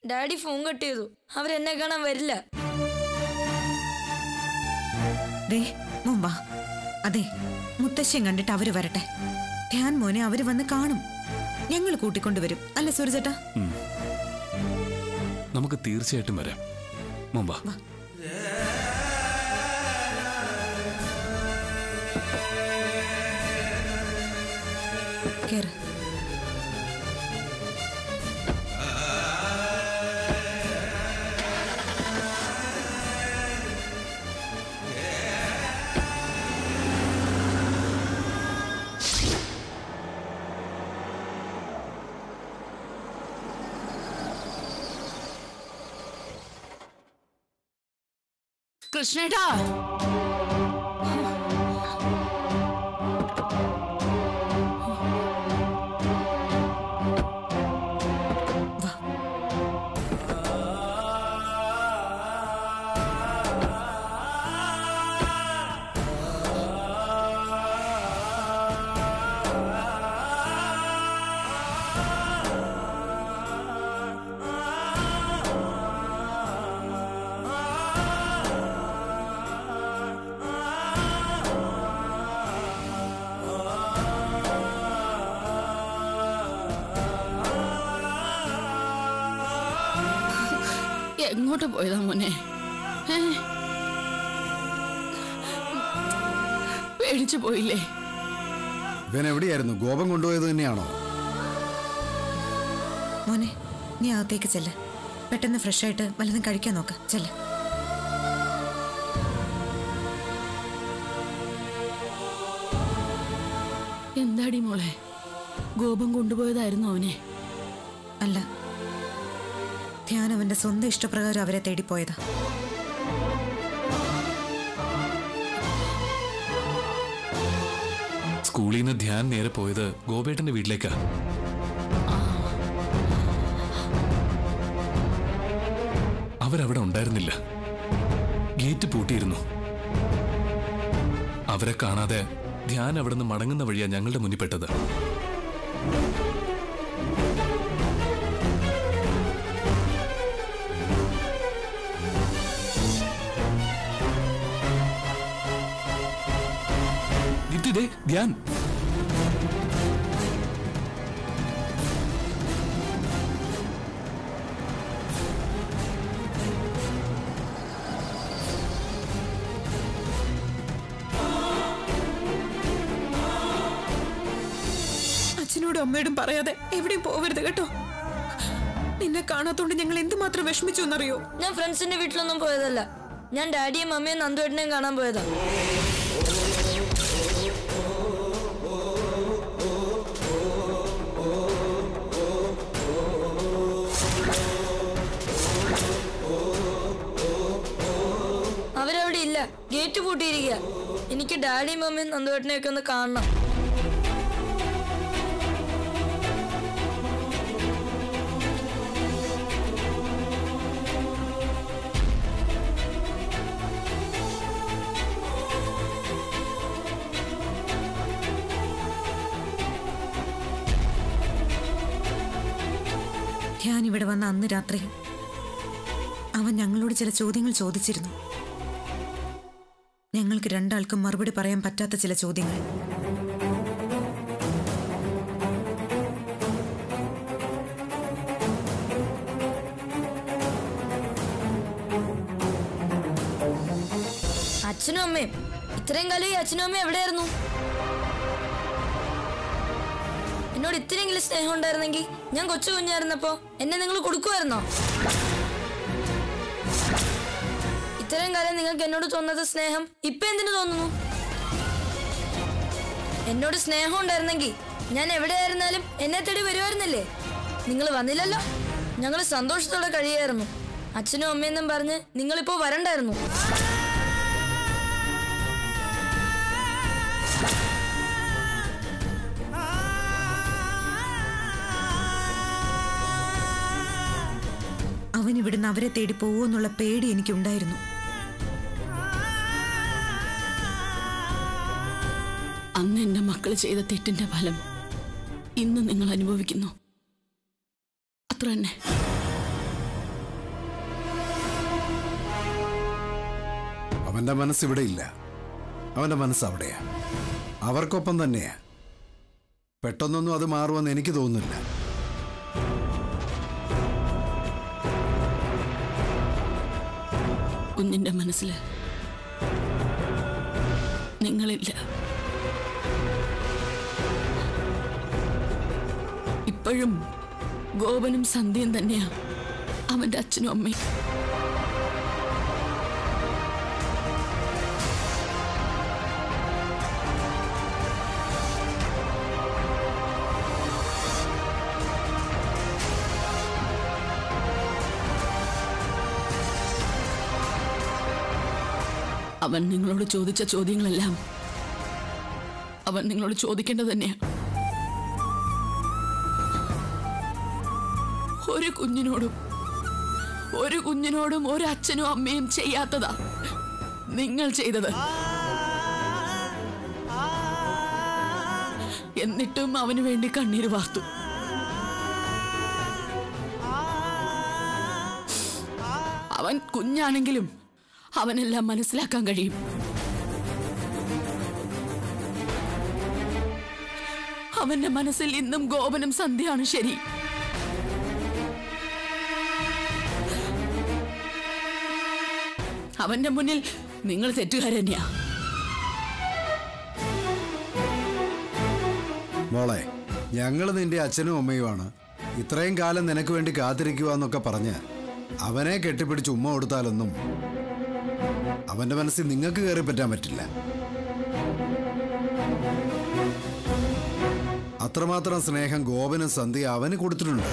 Daddy phone cut ചെയ്തു അവരെന്നെ കാണാൻ വരില്ല ദേ മുമ്പാ അതെ മുത്തശ്ശിയും കണ്ടിട്ട് അവര് വരട്ടെ ധ്യാൻ മോനെ അവര് വന്ന് കാണും ഞങ്ങൾ കൂട്ടിക്കൊണ്ടുവരും അല്ല സൂരജേട്ടാ ഉം. നമുക്ക് തീർച്ചയായിട്ടും വരാം മുമ്പ കേറ് കൃഷ്ണേട്ടാ വാ എങ്ങോട്ട് പോയതാ മോനെ ഏ? പേടിച്ചു പോയില്ലേ ഇവൻ എവിടെയായിരുന്നു ഗോപം കൊണ്ടുപോയത് തന്നെയാണോ മോനെ നീ അകത്തേക്ക് ചെല്ല് പെട്ടെന്ന് ഫ്രഷ് ആയിട്ട് വല്ലതും കഴിക്കാൻ നോക്ക് ചെല്ല് എന്താടി മോളെ ഗോപം കൊണ്ടുപോയതായിരുന്നു അവനെ അല്ല ധ്യാൻ അവന്റെ സ്വന്തം ഇഷ്ടപ്രകാരം അവരെ തേടിപ്പോയതാ സ്കൂളിൽ നിന്ന് ധ്യാൻ നേരെ പോയത് ഗോപേട്ടന്റെ വീട്ടിലേക്കാ അവരവിടെ ഉണ്ടായിരുന്നില്ല ഗേറ്റ് പൂട്ടിയിരുന്നു അവരെ കാണാതെ ധ്യാൻ അവിടെ നിന്ന് മടങ്ങുന്ന വഴിയാ ഞങ്ങളുടെ മുന്നിൽ പെട്ടത് ദീപ്തി, ദേ, ധ്യാൻ അച്ഛനോടും അമ്മയോടും പറയാതെ എവിടെയും പോവരുത് കേട്ടോ നിന്നെ കാണാത്തോണ്ട് ഞങ്ങൾ എന്തുമാത്രം വിഷമിച്ചു എന്നറിയോ ഞാൻ ഫ്രണ്ട്സിന്റെ വീട്ടിലൊന്നും പോയതല്ല ഞാൻ ഡാഡിയും മമ്മിയും നന്ദുവേട്ടനെയും കാണാൻ പോയതാ അവരവിടെ ഇല്ല ഗേറ്റ് പൂട്ടിയിരിക്കുക എനിക്ക് ഡാഡിയും മമ്മിയും നന്ദുവേട്ടനെയൊക്കെ ഒന്ന് കാണണം ധ്യാൻ ഇവിടെ വന്ന അന്ന് രാത്രി അവൻ ഞങ്ങളോട് ചില ചോദ്യങ്ങൾ ചോദിച്ചിരുന്നു ഞങ്ങൾക്ക് രണ്ടാൾക്കും മറുപടി പറയാൻ പറ്റാത്ത ചില ചോദ്യങ്ങൾ അച്ഛനും അമ്മയും ഇത്രയും കാലം ഈ അച്ഛനും അമ്മയും എവിടെയായിരുന്നു എന്നോട് ഇത്തിരിയെങ്കിലും സ്നേഹം ഉണ്ടായിരുന്നെങ്കിൽ ഞാൻ കൊച്ചു കുഞ്ഞായിരുന്നപ്പോ എന്നെ നിങ്ങൾ കൊടുക്കുമായിരുന്നോ ഇത്രയും കാലം നിങ്ങൾക്ക് എന്നോട് തോന്നുന്നത് സ്നേഹം ഇപ്പൊ എന്തിനു തോന്നുന്നു എന്നോട് സ്നേഹം ഉണ്ടായിരുന്നെങ്കിൽ ഞാൻ എവിടെയായിരുന്നാലും എന്നെ തേടി വരുമായിരുന്നില്ലേ നിങ്ങൾ വന്നില്ലല്ലോ ഞങ്ങൾ സന്തോഷത്തോടെ കഴിയായിരുന്നു അച്ഛനും അമ്മയെന്നും പറഞ്ഞ് നിങ്ങളിപ്പോ വരണ്ടായിരുന്നു അവൻ ഇവിടുന്ന് അവരെ തേടി പോവോന്നുള്ള പേടി എനിക്കുണ്ടായിരുന്നു അന്ന് എന്റെ മക്കൾ ചെയ്ത തെറ്റിന്റെ ഫലം ഇന്ന് നിങ്ങൾ അനുഭവിക്കുന്നു അത്ര തന്നെ അവന്റെ മനസ്സ് ഇവിടെ ഇല്ല അവന്റെ മനസ്സ് അവിടെയാ അവർക്കൊപ്പം തന്നെയാ പെട്ടെന്നൊന്നും അത് മാറുമെന്ന് എനിക്ക് തോന്നുന്നില്ല കുഞ്ഞിന്റെ മനസ്സിൽ നിങ്ങളില്ല ഇപ്പോഴും ഗോപനും സന്ധ്യയും തന്നെയാ അവന്റെ അച്ഛനും അമ്മയും അവൻ നിങ്ങളോട് ചോദിച്ച ചോദ്യങ്ങളെല്ലാം അവൻ നിങ്ങളോട് ചോദിക്കേണ്ടത് തന്നെയാ ഒരു കുഞ്ഞിനോടും ഒരു കുഞ്ഞിനോടും ഒരു അച്ഛനും അമ്മയും ചെയ്യാത്തതാ നിങ്ങൾ ചെയ്തത് എന്നിട്ടും അവന് വേണ്ടി കണ്ണീര് വാർത്തു അവൻ കുഞ്ഞാണെങ്കിലും അവനെല്ലാം മനസ്സിലാക്കാൻ കഴിയും അവന്റെ മനസ്സിൽ ഇന്നും ഗോപനും സന്ധ്യയാണ് ശരി അവന്റെ മുന്നിൽ നിങ്ങൾ തെറ്റുകാർ തന്നെയാ മോളെ ഞങ്ങൾ നിന്റെ അച്ഛനും അമ്മയുമാണ് ഇത്രയും കാലം നിനക്ക് വേണ്ടി കാത്തിരിക്കുക എന്നൊക്കെ പറഞ്ഞ് അവനെ കെട്ടിപ്പിടിച്ച് ഉമ്മ കൊടുത്താലൊന്നും അവന്റെ മനസ്സിൽ നിങ്ങൾക്ക് കയറി പറ്റാൻ പറ്റില്ല അത്രമാത്രം സ്നേഹം ഗോപനും സന്ധ്യ അവന് കൊടുത്തിട്ടുണ്ട്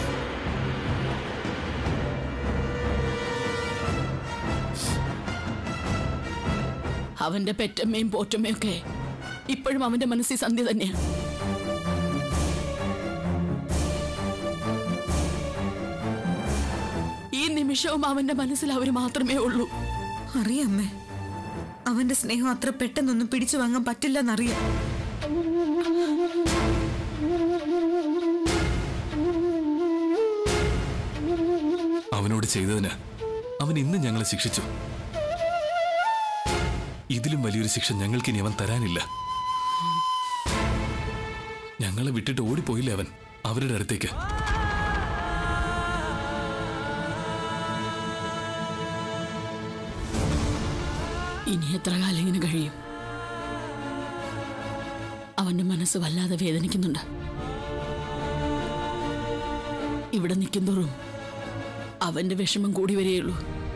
അവന്റെ പെറ്റമ്മയും പോറ്റമ്മയും ഒക്കെ ഇപ്പോഴും അവന്റെ മനസ്സിൽ സന്ധ്യ തന്നെയാ ഈ നിമിഷവും അവന്റെ മനസ്സിൽ അവര് മാത്രമേ ഉള്ളൂ അറിയാമ്മേ അവന്റെ സ്നേഹം അത്ര പെട്ടെന്നൊന്നും പിടിച്ചു വാങ്ങാൻ പറ്റില്ലെന്നറിയാം അവനോട് ചെയ്തതിന് അവൻ ഇന്ന് ഞങ്ങളെ ശിക്ഷിച്ചു ഇതിലും വലിയൊരു ശിക്ഷ ഞങ്ങൾക്കിനി അവൻ തരാനില്ല ഞങ്ങളെ വിട്ടിട്ട് ഓടിപ്പോയില്ലേ അവൻ അവരുടെ അടുത്തേക്ക് ഇനി എത്ര കാലം ഇങ്ങനെ കഴിയും അവന്റെ മനസ്സ് വല്ലാതെ വേദനിക്കുന്നുണ്ട് ഇവിടെ നിൽക്കുന്തോറും അവന്റെ വിഷമം കൂടി വരികയുള്ളൂ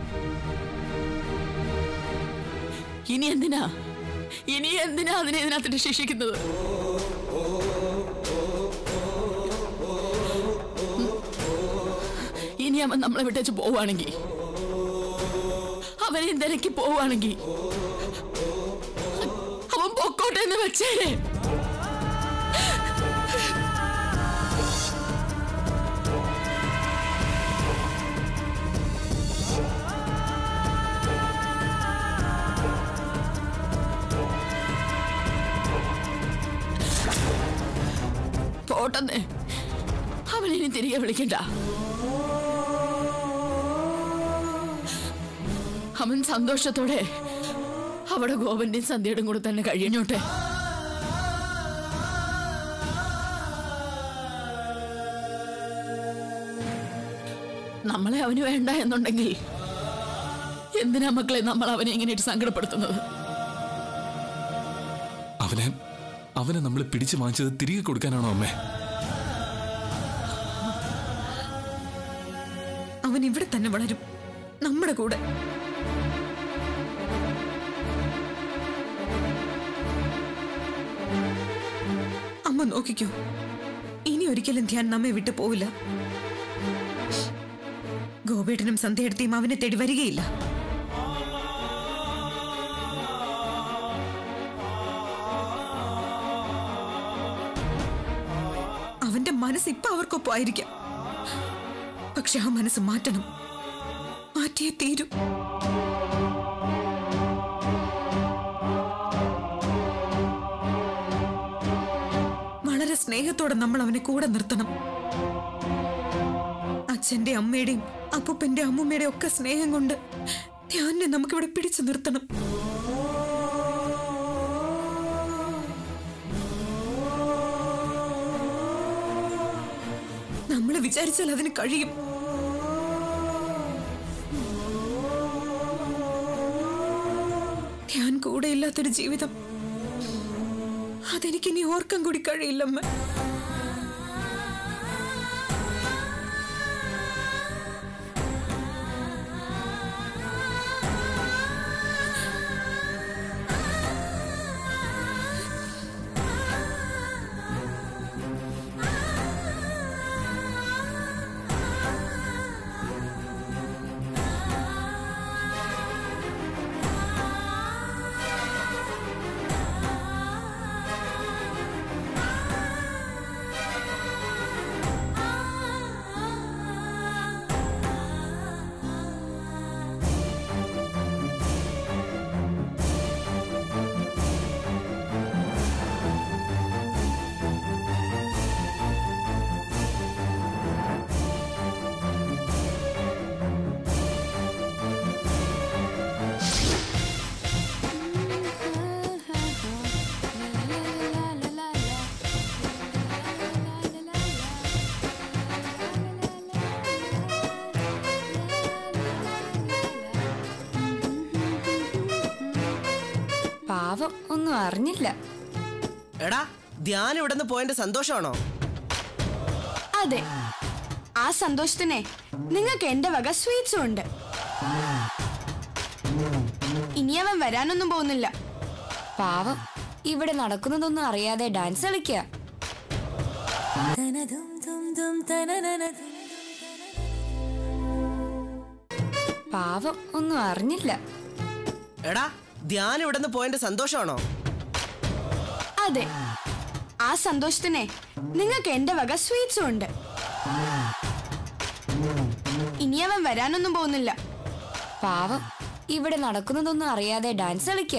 ഇനി എന്തിനാ ഇനി എന്തിനാ അതിനെ ഇതിനകത്തിട്ട് ശിക്ഷിക്കുന്നത് ഇനി അവൻ നമ്മളെ വിട്ടേച്ച് പോവാണെങ്കിൽ അവനെ എന്തിനക്ക് പോവാണെങ്കിൽ അവൻ പൊക്കോട്ടെ എന്ന് വെച്ചേ പോട്ടെന്ന് അവനിനി തിരികെ വിളിക്കണ്ട അവൻ സന്തോഷത്തോടെ അവിടെ ഗോപന്റെയും സന്ധ്യയുടെയും കൂടെ തന്നെ കഴിയഞ്ഞോട്ടെ നമ്മളെ അവന് വേണ്ട എന്നുണ്ടെങ്കിൽ എന്തിനാ മക്കളെ നമ്മൾ അവനെ ഇങ്ങനെയായിട്ട് സങ്കടപ്പെടുത്തുന്നത് അവനെ അവനെ നമ്മൾ പിടിച്ചു വാങ്ങിച്ചത് തിരികെ കൊടുക്കാനാണോ അമ്മേ അവൻ ഇവിടെ തന്നെ വളരും നമ്മുടെ കൂടെ അമ്മ നോക്കിക്കോ ഇനി ഒരിക്കലും ധ്യാൻ നമ്മെ വിട്ടു പോവില്ല ഗോപേട്ടനും സന്ധ്യയെടുത്തിയും അവനെ തേടി വരികയില്ല അവന്റെ മനസ്സ് ഇപ്പൊ അവർക്കൊപ്പം ആയിരിക്കാം പക്ഷെ ആ മനസ്സ് മാറ്റണം മാറ്റിയേ തീരൂ വളരെ സ്നേഹത്തോടെ നമ്മൾ അവനെ കൂടെ നിർത്തണം അച്ഛന്റെ അമ്മയുടെയും അപ്പൂപ്പന്റെ അമ്മൂമ്മയുടെയും ഒക്കെ സ്നേഹം കൊണ്ട് ധ്യാനെ നമുക്കിവിടെ പിടിച്ചു നിർത്തണം നമ്മൾ വിചാരിച്ചാൽ അതിന് കഴിയും ഞാൻ കൂടെ ഇല്ലാത്തൊരു ജീവിതം അതെനിക്കിനി ഓർക്കാൻ കൂടി കഴിയില്ലമ്മ പാവം ഒന്നും അറിഞ്ഞില്ല എടാ ധ്യാനം ഇവിടുന്ന് പോയതിന്റെ സന്തോഷമാണോ അതെ ആ സന്തോഷത്തിനെ നിങ്ങൾക്ക് എന്റെ വക സ്വീറ്റ്സും ഉണ്ട് ഇനി അവൻ വരാനൊന്നും പോകുന്നില്ല പാവം ഇവിടെ നടക്കുന്നതൊന്നും അറിയാതെ ഡാൻസ് കളിക്കുക പാവം ഒന്നും അറിഞ്ഞില്ല എടാ ധ്യാനം ഇവിടുന്ന് പോയതിന്റെ സന്തോഷമാണോ അതെ ആ സന്തോഷത്തിനെ നിങ്ങൾക്ക് എന്റെ വക സ്വീറ്റ്സും ഉണ്ട് ഇനി അവൻ വരാനൊന്നും പോകുന്നില്ല പാവം ഇവിടെ നടക്കുന്നതൊന്നും അറിയാതെ ഡാൻസ് കളിക്കുക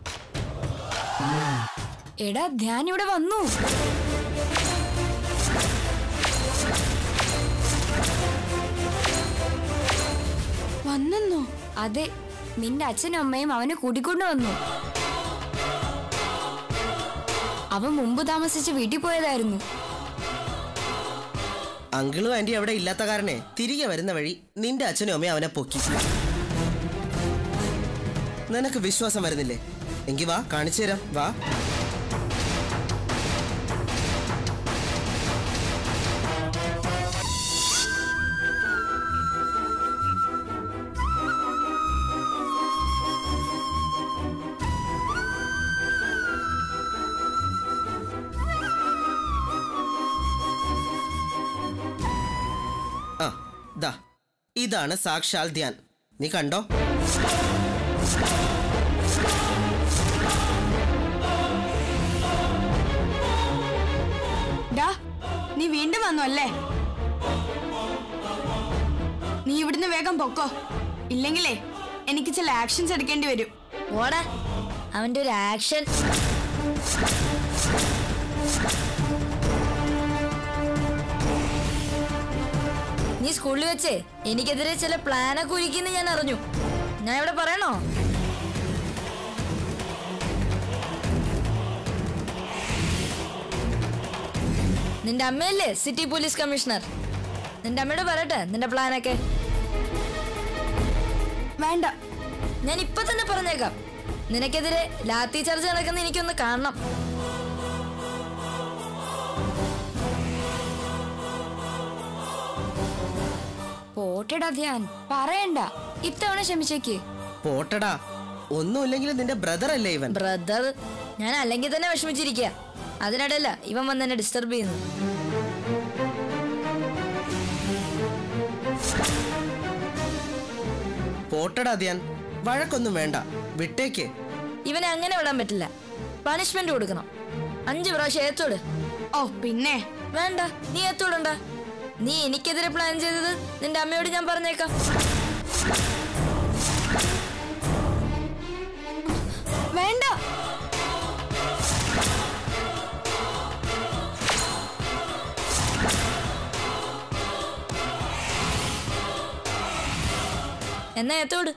എടാ ധ്യാൻ ഇവിടെ വന്നു വന്നെന്നോ അതെ നിന്റെ അച്ഛനും അമ്മയും അവനെ കൂട്ടിക്കൊണ്ടു വന്നു അവൻ മുമ്പ് താമസിച്ച് വീട്ടിൽ പോയതായിരുന്നു അങ്കിളും ആന്റി അവിടെ ഇല്ലാത്ത കാരണേ തിരികെ വരുന്ന വഴി നിന്റെ അച്ഛനും അമ്മയും അവനെ പൊക്കി നിനക്ക് വിശ്വാസം വരുന്നില്ലേ എങ്കി വാ കാണിച്ചു തരാം വാ ആ ദാ ഇതാണ് സാക്ഷാൽ ധ്യാൻ നീ കണ്ടോ ഡാ നീ വീണ്ടും വന്നു അല്ലേ നീ ഇവിടുന്ന് വേഗം പൊക്കോ ഇല്ലെങ്കിലേ എനിക്ക് ചില ആക്ഷൻസ് എടുക്കേണ്ടി വരും ഓടാ അവന്റെ ഒരു ആക്ഷൻ നീ സ്കൂളിൽ വെച്ചേ എനിക്കെതിരെ ചില പ്ലാനൊക്കെ ഒരുക്കിന്ന് ഞാൻ അറിഞ്ഞു ഞാൻ ഇവിടെ പറയണോ നിന്റെ അമ്മയല്ലേ സിറ്റി പോലീസ് കമ്മീഷണർ നിന്റെ അമ്മയോട് പറയട്ടെ നിന്റെ പ്ലാനൊക്കെ വേണ്ട ഞാൻ ഇപ്പൊ തന്നെ പറഞ്ഞേക്കാം നിനക്കെതിരെ ലാത്തി ചർച്ച നടക്കുന്ന എനിക്കൊന്ന് കാണണം പോട്ടെടാ ധ്യാൻ പറയണ്ട ഇത്തവണ ക്ഷമിച്ചേക്ക് പോട്ടടാ ഒന്നുമില്ലെങ്കിലും നിന്റെ ബ്രദർ അല്ലേ ഇവൻ ബ്രദർ ഞാൻ അല്ലെങ്കിൽ തന്നെ വിഷമിച്ചിരിക്കുക അതിനിടയില്ല ഇവൻ വന്ന് എന്നെ ഡിസ്റ്റർബ് ചെയ്യുന്നു പോട്ടടാ ധ്യാൻ വഴക്കൊന്നും വേണ്ട വിട്ടേക്ക് ഇവനെ അങ്ങനെ വിടാൻ പറ്റില്ല പണിഷ്മെന്റ് കൊടുക്കണം അഞ്ചു പ്രാവശ്യം ഏത്തോട് ഓ പിന്നെ വേണ്ട നീ ഏത്തോടണ്ട നീ എനിക്കെതിരെ പ്ലാൻ ചെയ്തത് നിന്റെ അമ്മയോട് ഞാൻ പറഞ്ഞേക്കാം വേണ്ട എന്നാ ഏത്തോട്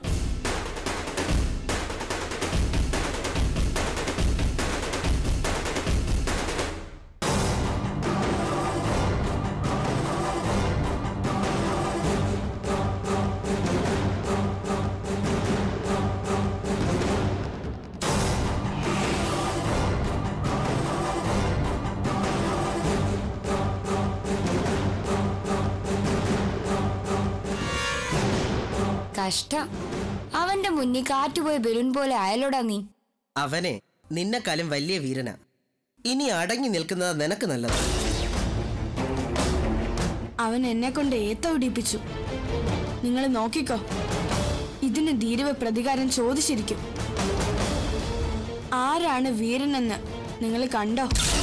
കഷ്ടം അവന്റെ മുന്നിൽ കാറ്റുപോയ ബലൂൺ പോലെ ആയാലോടാ നീ അവനെ നിന്നെക്കാളും വലിയ വീരനാ ഇനി അടങ്ങി നിൽക്കുന്നത് നിനക്ക് നല്ലത് അവൻ എന്നെ കൊണ്ട് ഏത്ത ഒടിപ്പിച്ചു നിങ്ങൾ നോക്കിക്കോ ഇതിന് ധീരവ പ്രതികാരം ചോദിച്ചിരിക്കും ആരാണ് വീരനെന്ന് നിങ്ങൾ കണ്ടോ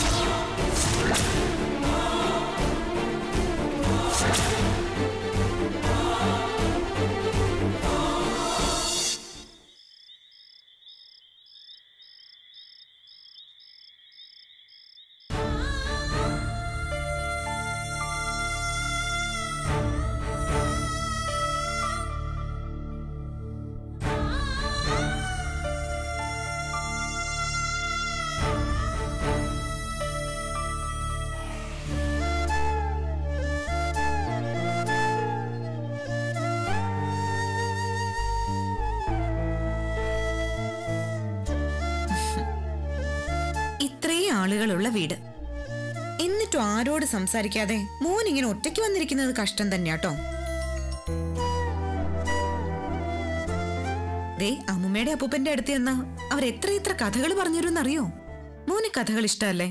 ഇത്രയും ആളുകളുള്ള വീട് എന്നിട്ടും ആരോട് സംസാരിക്കാതെ മോൻ ഇങ്ങനെ ഒറ്റയ്ക്ക് വന്നിരിക്കുന്നത് കഷ്ടം തന്നെയാട്ടോ ദേ അമ്മുമ്മയുടെ അപ്പൂപ്പന്റെ അടുത്ത് ചെന്നാ അവർ എത്ര എത്ര കഥകൾ പറഞ്ഞിരുന്നറിയോ മോന് കഥകൾ ഇഷ്ടമല്ലേ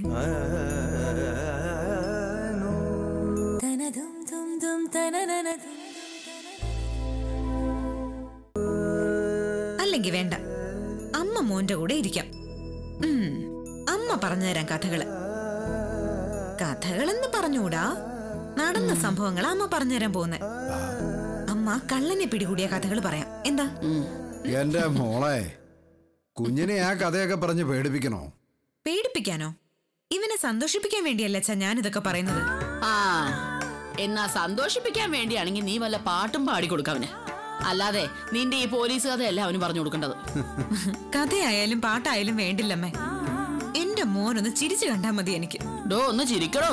അല്ലെങ്കിൽ വേണ്ട അമ്മ മോന്റെ കൂടെ ഇരിക്കാം ഉം, അമ്മ പറഞ്ഞു തരാം കഥകള് കഥകളെന്ന് പറഞ്ഞൂടാ നടന്ന സംഭവങ്ങളാ അമ്മ പറഞ്ഞുതരാൻ പോകുന്നെ അമ്മ കള്ളനെ പിടികൂടിയ കഥകൾ പറയാം എന്താ എന്റെ മോളെ കുഞ്ഞിനെ ആ കഥയൊക്കെ പറഞ്ഞ് പേടിപ്പിക്കണോ പേടിപ്പിക്കാനോ ഇവനെ സന്തോഷിപ്പിക്കാൻ വേണ്ടിയല്ല അച്ഛാ ഞാനിതൊക്കെ പറയുന്നത് ആ എന്നാ സന്തോഷിപ്പിക്കാൻ വേണ്ടിയാണെങ്കിൽ നീ വല്ല പാട്ടും പാടി കൊടുക്കവന് അല്ലാതെ നിന്റെ ഈ പോലീസ് കഥയല്ല അവന് പറഞ്ഞു കൊടുക്കേണ്ടത് കഥയായാലും പാട്ടായാലും വേണ്ടില്ലമ്മേ എന്റെ മോനൊന്ന് ചിരിച്ചു കണ്ടാ മതി എനിക്ക് ഡോ ഒന്ന് ചിരിക്കടോ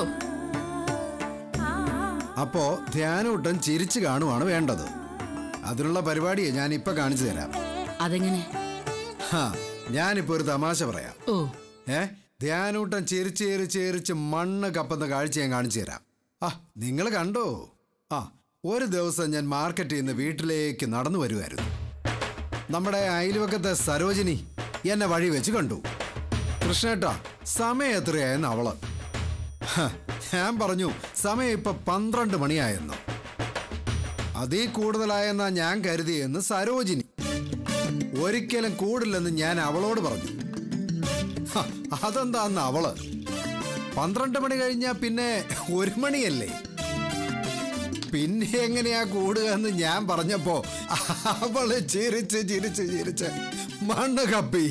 അപ്പോ ധ്യാനൂട്ടം ചിരിച്ചു കാണുവാണ് വേണ്ടത് അതിനുള്ള പരിപാടിയെ ഞാൻ ഇപ്പൊ കാണിച്ചു തരാം അതെങ്ങനെ ഹാ ഞാനിപ്പോ ഒരു തമാശ പറയാം ഓ ഏ ധ്യാനൂട്ടം ചിരിച്ച് ചിരിച്ച് ചിരിച്ച് മണ്ണ് കപ്പുന്ന കാഴ്ച ഞാൻ കാണിച്ചു തരാം ആ നിങ്ങൾ കണ്ടോ ആ ഒരു ദിവസം ഞാൻ മാർക്കറ്റിൽ നിന്ന് വീട്ടിലേക്ക് നടന്നു വരുമായിരുന്നു നമ്മുടെ അയൽവക്കത്തെ സരോജിനി എന്നെ വഴി വെച്ച് കണ്ടു കൃഷ്ണേട്ടാ സമയം എത്രയായെന്ന് അവള് ഹ, ഞാൻ പറഞ്ഞു സമയം ഇപ്പൊ പന്ത്രണ്ട് മണിയായെന്ന് അതീ കൂടുതലായെന്നാ ഞാൻ കരുതിയെന്ന് സരോജിനി ഒരിക്കലും കൂടില്ലെന്ന് ഞാൻ അവളോട് പറഞ്ഞു ഹ, അതെന്താന്ന് അവള് പന്ത്രണ്ട് മണി കഴിഞ്ഞാ പിന്നെ ഒരു മണിയല്ലേ പിന്നെ എങ്ങനെയാ കൂടുക എന്ന് ഞാൻ പറഞ്ഞപ്പോ അവള് ചിരിച്ച് ചിരിച്ച് ചിരിച്ച് മണ്ണ് കപ്പി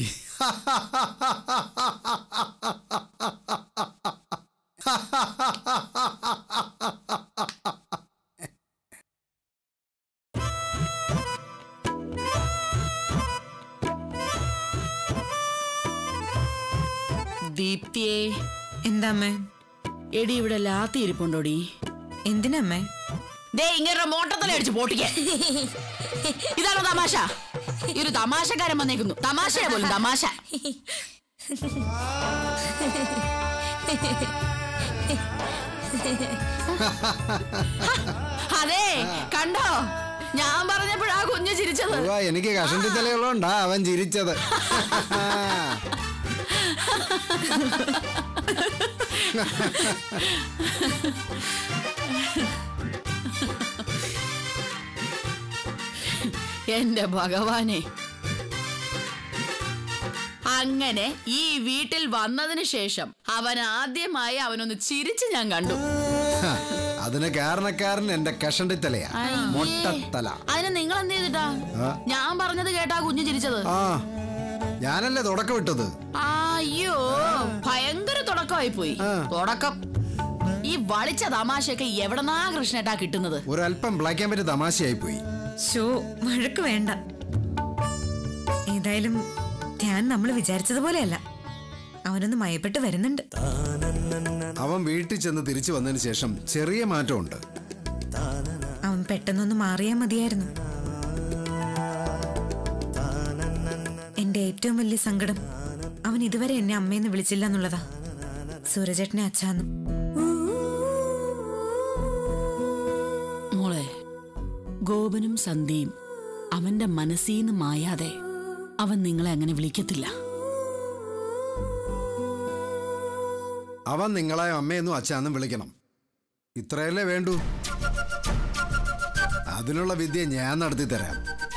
ദീപ്തിയെ എന്താ അമ്മേ എടി ഇവിടെ ലാത്തി ഇരിപ്പുണ്ടോടി എന്തിനമ്മേ ദേ ഇങ്ങനെ മോട്ടത്തല അടിച്ച് പൊട്ടിക്കാൻ ഇതാണോ തമാശ ഈ ഒരു തമാശക്കാരൻ വന്നേക്കുന്നു തമാശയാ പോലും തമാശ അതെ കണ്ടോ ഞാൻ പറഞ്ഞപ്പോഴാ കുഞ്ഞ് ചിരിച്ചത് ഉവ്വ, എനിക്ക് കഷണ്ടി തലയുള്ളതുകൊണ്ടാ അവൻ ചിരിച്ചത് എന്റെ ഭഗവാനെ അങ്ങനെ ഈ വീട്ടിൽ വന്നതിന് ശേഷം അവൻ ആദ്യമായി അവനൊന്ന് ചിരിച്ച് ഞാൻ കണ്ടു ഹ, അതിന് കാരണക്കാരൻ എന്റെ കഷണ്ടി തലയാ മൊട്ടത്തല അതിന് നിങ്ങൾ എന്ത് ചെയ്തിട്ടാ ആ. ഞാൻ പറഞ്ഞത് കേട്ടാ കുഞ്ഞു ചിരിച്ചത് ആ ഞാനല്ലേ തുടക്കം ഇട്ടത് അയ്യോ ഭയങ്കര തുടക്കമായി പോയി ആ. തുടക്കം ഈ വളിച്ച തമാശയൊക്കെ എവിടെന്നാ കൃഷ്ണേട്ടാ കിട്ടുന്നത് ഒരല്പം ബ്ലാക്ക് ആൻഡ് വൈറ്റ് തമാശയായി പോയി ഷോ വഴക്ക് വേണ്ട ഏതായാലും ധ്യാൻ നമ്മൾ വിചാരിച്ചതുപോലെയല്ല അവനൊന്ന് മയപ്പെട്ട് വരുന്നുണ്ട് അവൻ വീട്ടിൽ ചെന്ന് തിരിച്ചു വന്നതിന് ശേഷം ചെറിയ മാറ്റമുണ്ട് അവൻ പെട്ടെന്നൊന്ന് മാറിയാ മതിയായിരുന്നു എന്റെ ഏറ്റവും വലിയ സങ്കടം അവൻ ഇതുവരെ എന്നെ അമ്മയെന്ന് വിളിച്ചില്ല എന്നുള്ളതാ സൂരജേട്ടനെ അച്ഛാന്നും മോളെ ഗോപനും സന്ധ്യയും അവന്റെ മനസ്സീന്ന് മായാതെ അവൻ നിങ്ങളെ അങ്ങനെ വിളിക്കത്തില്ല അവൻ നിങ്ങളെ അമ്മയെന്നും അച്ഛനെന്നും വിളിക്കണം ഇത്രയല്ലേ വേണ്ടൂ അതിനുള്ള വിദ്യ ഞാൻ നടത്തി തരാം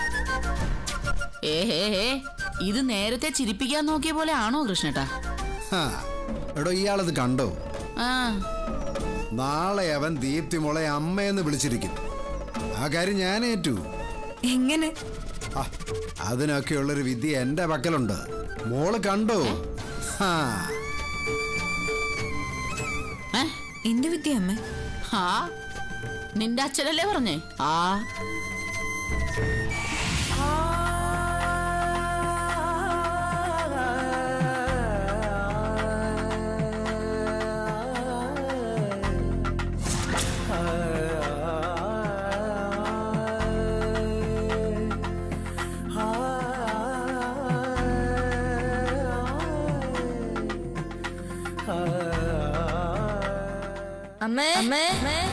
ഏ ഹേ ഹേ ഇത് നേരത്തെ ചിരിപ്പിക്കാൻ നോക്കിയ പോലെ ആണോ കൃഷ്ണേട്ടാ ഹാ, എടോ ഇയാളത് കണ്ടോ ആ നാളെ അവൻ ദീപ്തി മോളെ അമ്മയെന്ന് വിളിച്ചിരിക്കും ആ കാര്യം ഞാൻ ഏറ്റു എങ്ങനെ ആ, അതിനൊക്കെയുള്ളൊരു വിദ്യ എന്റെ പക്കലുണ്ട് മോള് കണ്ടോ ഹാ ഏ? എന്റെ വിദ്യ അമ്മ ആ നിന്റെ അച്ഛനല്ലേ പറഞ്ഞേ ആ അമ്മേ അമ്മേ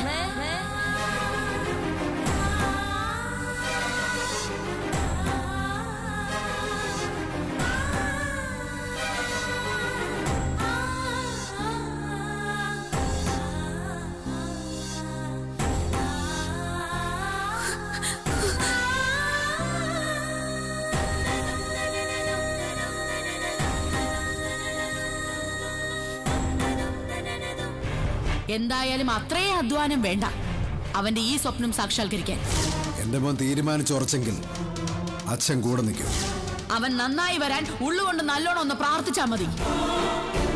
എന്തായാലും അത്രയും അധ്വാനം വേണ്ട അവന്റെ ഈ സ്വപ്നം സാക്ഷാത്കരിക്കാൻ എന്റെ മോൻ തീരുമാനിച്ചുറച്ചെങ്കിൽ അച്ഛൻ കൂടെ നിൽക്കും അവൻ നന്നായി വരാൻ ഉള്ളുകൊണ്ട് നല്ലോണം ഒന്ന് പ്രാർത്ഥിച്ചാ മതി